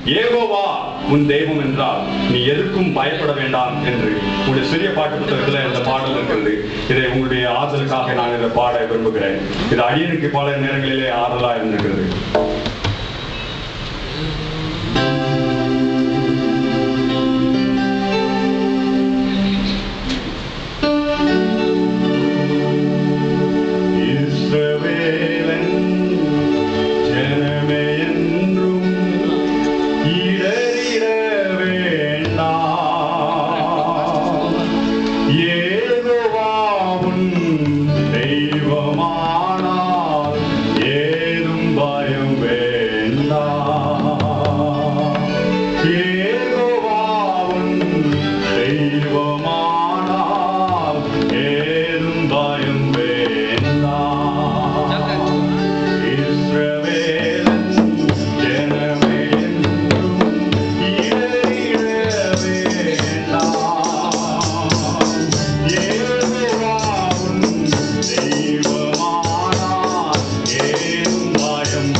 ஏகோவா உன் தெய்வம் என்றால் நீ எதற்கும் பயப்பட வேண்டாம் என்று உங்களுடைய சிறிய பாட்டு புத்தகத்துல இந்த பாடல் இருக்கிறது இதை உங்களுடைய ஆதலுக்காக நான் இதை பாட விரும்புகிறேன் இது அடியனுக்கு பல நேரங்களிலே ஆறுதலா இருந்திருக்கிறது இஸ்ரவேலன் ஜனமே என்றும் இடறிட வேண்டாம் ஏகோவாவும் தெய்வமானால் ஏதும் பயம் வேண்டாம் ஏகோவாவும் தெய்வமானால் ஏதும் பயம் வேண்டாம் இஸ்ரவேலன் ஜனமே என்றும் இடறிட வேண்டாம் ஏகோவாவும் தெய்வமானால் ஏதும் பயம்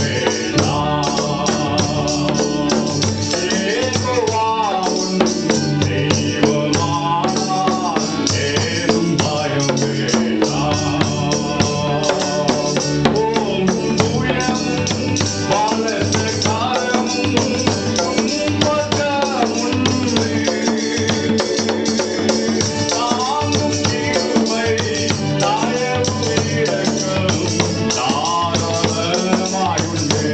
வேண்டாம் ஏகோவாவும் தெய்வமானால் ஏதும் பயம் வேண்டாம் ஓம் புயம் வானத்த காரமும் உன்பக்கமுண்டு தாங்கும் கிருபை தாயவு இரக்கம் தாராளமாயுண்டு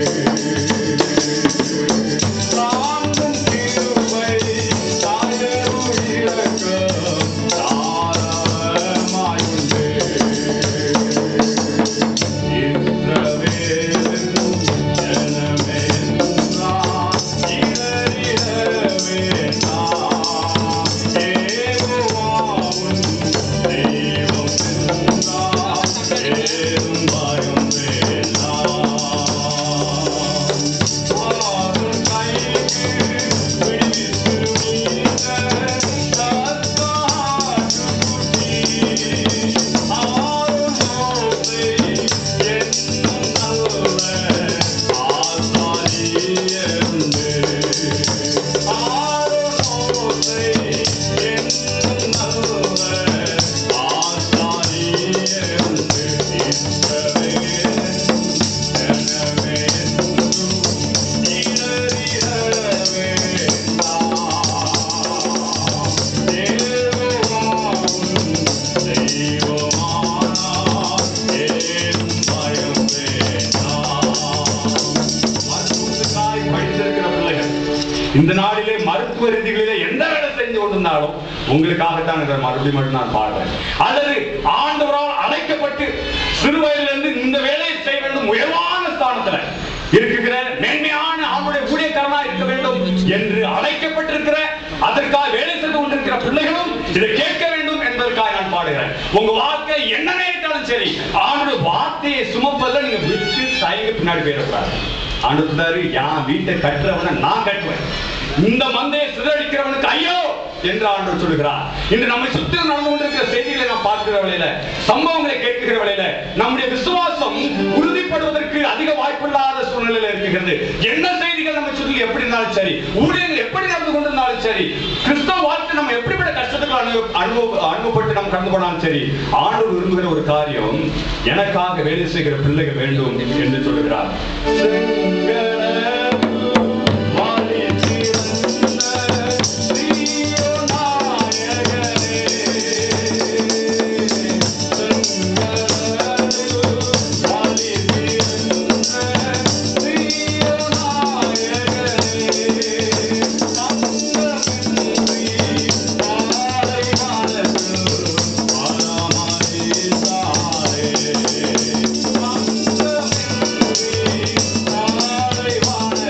தாங்கும் கிருபை தாயவு இரக்கம் தாராளமாயுண்டு படித்திருக்கிற பிள்ளைகள் இந்த நாளிலே மருத்துவ ரீதிகளிலே எந்த வேலை செஞ்சு கொண்டிருந்தாலும் உங்களுக்காகத்தான் இதை மறுபடியும் மட்டும் நான் பாடுறேன் அல்லது ஆண்டவரால் அழைக்கப்பட்டு சிறு வயதிலிருந்து இந்த வேலையை செய்ய வேண்டும் உயர்வான ஸ்தானத்துல இருக்கிற மேன்மையான அவனுடைய ஊழியக்காரனா இருக்க வேண்டும் என்று அழைக்கப்பட்டிருக்கிற அதற்காக வேலை செய்து கொண்டிருக்கிற பிள்ளைகளும் இதை கேட்க வேண்டும் என்பதற்காக நான் பாடுகிறேன் உங்க வாழ்க்கை என்ன நேரிட்டாலும் சரி ஆண்டு வார்த்தையை சுமப்பதில் நீங்க விட்டு தயங்க பின்னாடி போயிடக்கூடாது ஆண்டு என் வீட்டை கட்டுறவனை நான் கட்டுவேன் இந்த மந்தையை சிதறடிக்கிறவனுக்கு ஐயோ என்று ஆண்டவர் சொல்லுகிறார் இன்று நம்மை சுற்றி நடந்து கொண்டிருக்கிற செய்திகளை நாம் பார்க்கிற வேளையில சம்பவங்களை கேட்கிற வேளையில நம்முடைய விசுவாசம் உறுதிப்படுவதற்கு அதிக வாய்ப்பில்லாத சூழ்நிலையில இருக்கிறது என்ன செய்திகள் நம்ம சுற்றி எப்படி இருந்தாலும் சரி ஊழியர்கள் எப்படி நடந்து கொண்டிருந்தாலும் சரி கிறிஸ்தவ வாழ்க்கை நம்ம எப்படிப்பட்ட கஷ்டத்துக்கு அனு அனுபவ அனுபவப்பட்டு நம்ம கடந்து போனாலும் சரி ஆண்டவர் விரும்புகிற ஒரு காரியம் எனக்காக வேலை செய்கிற பிள்ளைகள் வேண்டும் என்று சொல்லுகிறார் Thank you.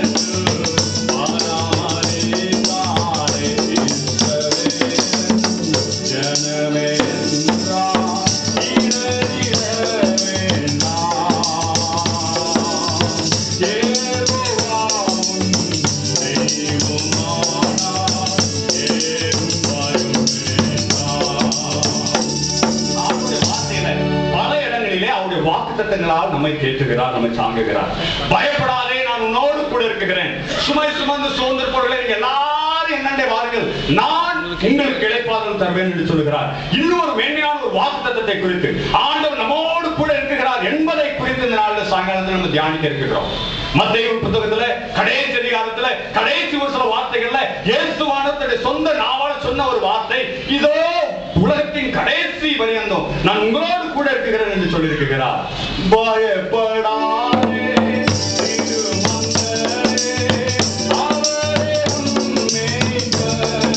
சுமந்து சுதந்திர பொருளை நீங்க எல்லாரும் என்னண்டே வாருங்கள் நான் உங்களுக்கு இழைப்பாதல் தருவேன் என்று சொல்கிறார் இன்னொரு மேன்மையான ஒரு வாக்குத்தத்தத்தை குறித்து ஆண்டவர் நம்மோடு கூட இருக்கிறார் என்பதை குறித்து இந்த நாளில் சாயங்காலத்தில் நம்ம தியானிக்க இருக்கிறோம் மத்திய புத்தகத்துல கடைசி அதிகாரத்துல கடைசி ஒரு சில வார்த்தைகள்ல இயேசுவானவர் தன்னுடைய சொந்த நாவால சொன்ன ஒரு வார்த்தை இதோ உலகத்தின் கடைசி பரியந்தம் நான் உங்களோடு கூட இருக்கிறேன் என்று சொல்லியிருக்கிறார் பயப்படாதே திருமந்தரே, அவரே உன் மேய்ப்பர்.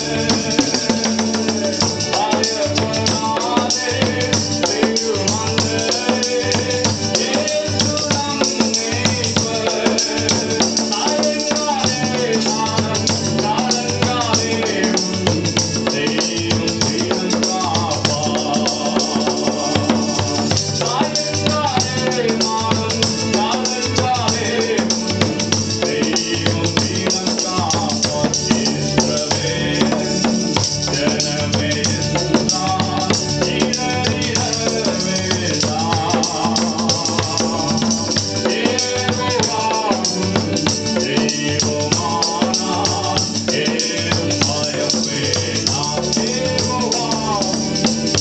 பயப்படாதே திருமந்தரே, இயேசு நம் மேய்ப்பர். சாயங்காலே மானம், காலங்காலே உன் தெய்வம் தீரம் காப்பார். சாயங்காலே மானம், காலங்காலே உன் தெய்வம் தீரம் காப்பார். இஸ்ரவேலன் ஜனமே என்றார், இடறிடவே தான். ஏகோவாவும் தெய்வமானார், ஏதும் பயம் வேண்டாம். ஏகோவாவும்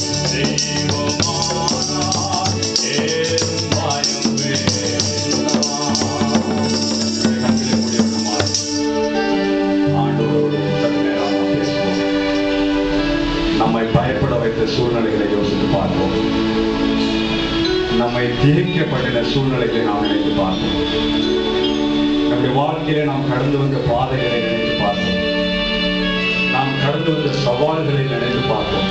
தெய்வமானார், ஏதும் பயம் வேண்டாம். கண்களை மூடியவருமாய் ஆண்டவரோடு சற்று நேரம் நாம் பேசுவோம். நம்மை பயப்பட வைத்த சூழ்நிலைகளை யோசித்து பார்ப்போம் நம்மை திணிக்கப்பட்ட சூழ்நிலைகளை நாம் நினைத்து பார்ப்போம் நம்முடைய வாழ்க்கையில நாம் கடந்து வந்த பாதைகளை நினைத்து பார்ப்போம் நாம் கடந்து வந்த சவால்களை நினைத்து பார்ப்போம்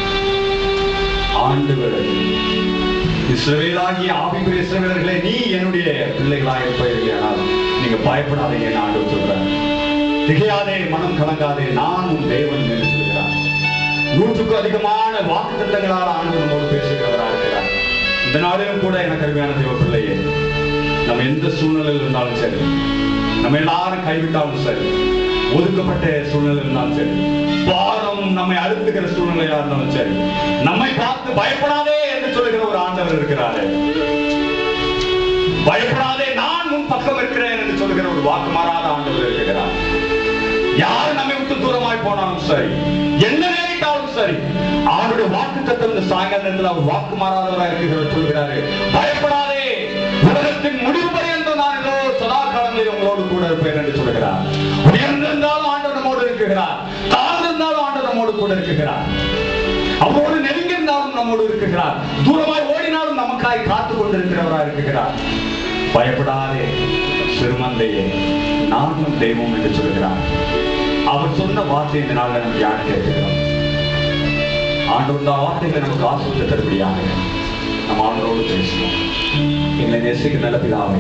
ஆண்டுகளை இஸ்ரவேலாகிய ஆவிக்குரிய இஸ்ரவேலர்களே நீ என்னுடைய பிள்ளைகளாக இருப்பீர்களானால் நீங்க பயப்படாதீங்க என்று ஆண்டு சொல்றார் திகையாதே மனம் கலங்காதே நான் உன் தேவன் என்று சொல்கிறார் நூற்றுக்கும் அதிகமான வாக்கு திட்டங்களால் ஆண்டு நம்மோடு பேசுகிறவராக இருக்கிறார் இந்த நாளிலும் கூட எனக்கு அருமையான தேவ பிள்ளையே நம்ம எந்த சூழ்நிலையில் இருந்தாலும் சரி நம்ம எல்லாரும் கைவிட்டாலும் சரி ஒதுக்கப்பட்ட சூழ்நிலை இருந்தாலும் சரி பாரம் நம்மை அழுத்துகிற சூழ்நிலையா இருந்தாலும் சரி நம்மை பார்த்து பயப்படாதே என்று சொல்லுகிற ஒரு ஆண்டவர் இருக்கிறாரே பயப்படாதே நான் உன் பக்கம் இருக்கிறேன் என்று சொல்லுகிற ஒரு வாக்கு மாறாத ஆண்டவர் இருக்கிறார் யார் நம்மை விட்டு தூரமாய் போனாலும் சரி என்ன நேரிட்டாலும் சரி அவருடைய வாக்கு தத்துவம் இந்த சாயங்கால நேரத்தில் அவர் வாக்கு மாறாதவராக இருக்கிறவர் சொல்கிறாரு பயப்படாதே உலகத்தின் முடிவு பரியந்தம் நான் ஏதோ சதா காலங்களில் உங்களோடு கூட இருப்பேன் என்று சொல்கிறார் உயர்ந்திருந்தாலும் ஆண்டவர் நம்மோடு இருக்கிறார் தாழ்ந்திருந்தாலும் ஆண்டவர் நம்மோடு கூட இருக்கிறார் அவரோடு நெருங்கியிருந்தாலும் நம்மோடு இருக்கிறார் தூரமாய் ஓடினாலும் நமக்காய் காத்து கொண்டிருக்கிறவராக இருக்கிறார் பயப்படாதே சிறுமந்தையே நானும் தெய்வம் என்று சொல்கிறார் அவர் சொன்ன வார்த்தை இந்த நாளில் நம்ம யார் கேட்கிறோம் ஆண்டவர் இந்த வார்த்தைகளை நமக்கு ஆசிரியர் தருபடியாக நம்ம ஆண்டவரோடு பேசுவோம் எங்களை நேசிக்க நல்ல பிதாவே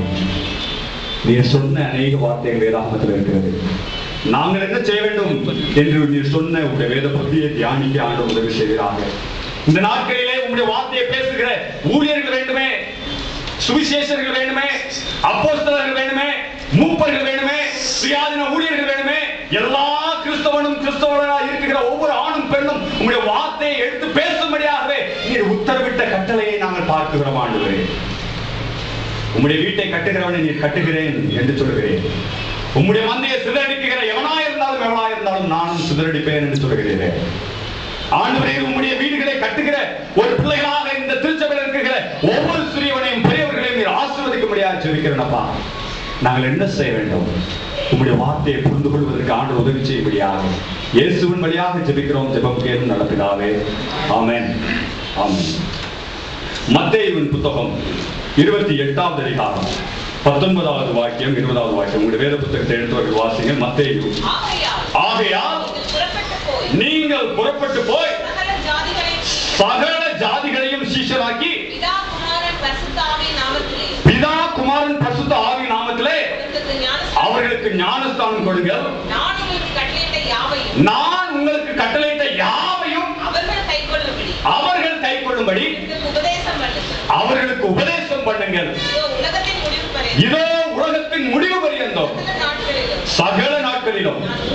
நீர் சொன்ன அநேக வார்த்தைகள் வேதாகமத்தில் இருக்கிறது நாங்கள் என்ன செய்ய வேண்டும் என்று நீர் சொன்ன உங்களுடைய வேத பகுதியை தியானிக்க ஆண்டு உதவி செய்கிறார்கள் இந்த நாட்களிலே உங்களுடைய வார்த்தையை பேசுகிற ஊழியர்கள் வேண்டுமே சுவிசேஷர்கள் வேண்டுமே அப்போஸ்தலர்கள் வேண்டுமே மூப்பர்கள் வேண்டுமே சுயாதீன ஊழியர்கள் வேண்டுமே எல்லா கிறிஸ்தவனும் கிறிஸ்தவனா இருக்கிற ஒவ்வொரு ஆணும் பெண்ணும் உங்களுடைய வார்த்தையை எடுத்து பேசும்படியாகவே நீர் உத்தரவிட்ட கட்டளையை நாங்கள் பார்க்கிறோம் ஆண்டுகிறே உம்முடைய வீட்டை கட்டுகிறவனை நீர் கட்டுகிறேன் என்று சொல்கிறேன் உம்முடைய மந்தையை சிதறடிக்கிற எவனா இருந்தாலும் எவனா இருந்தாலும் நானும் சிதறடிப்பேன் என்று சொல்கிறேன் ஆண்டவரே உம்முடைய வீடுகளை கட்டுகிற ஒரு பிள்ளைகளாக இந்த திருச்சபையில் இருக்கிற ஒவ்வொரு சிறியவனையும் பெரியவர்களையும் நீர் ஆசீர்வதிக்க முடியாது சொல்லிக்கிறேனப்பா நாங்கள் என்ன செய்ய வேண்டும் உம்முடைய வார்த்தையை புரிந்து கொள்வதற்கு ஆண்டு உதவி செய்யும்படியாக இயேசுவின் வழியாக ஜெபிக்கிறோம் ஜெபம் கேளும் நடப்பிதாவே ஆமென் ஆமென் மத்தேயுவின் புத்தகம் இருபத்தி எட்டாவது அதிகாரம் பத்தொன்பதாவது வாக்கியம் இருபதாவது வாக்கியம் உங்களுடைய வேத புத்தகத்தை எடுத்தவர்கள் வாசிங்க மத்தேயு ஆகையால் ஆகையால் நீங்கள் புறப்பட்டு போய் நீங்கள் புறப்பட்டு போய் சகல ஜாதிகளையும் சகல ஜாதிகளையும் சீஷராக்கி பிதா குமாரன் பரிசுத்த ஆவியின் நாமத்திலே பிதா குமாரன் பரிசுத்த ஆவி நாமத்திலே உங்களுக்கு ஞானஸ்நானம் அவர்களுக்கு ஞானஸ்தானம் கொடுங்கள் நான் உங்களுக்கு கட்டளையிட்ட யாவையும் நான் உங்களுக்கு கட்டளையிட்ட யாவையும் அவர்கள் கைக்கொள்ளும்படி அவர்கள் கை கொள்ளும்படி உங்களுக்கு உபதேசம் பண்ணுங்கள் அவர்களுக்கு உபதேசம் பண்ணுங்கள் இதோ உலகத்தின் முடிவு வரை இதோ உலகத்தின் முடிவு பரியந்தம் சகல நாட்களிலும் சகல நாட்களிலும் நான்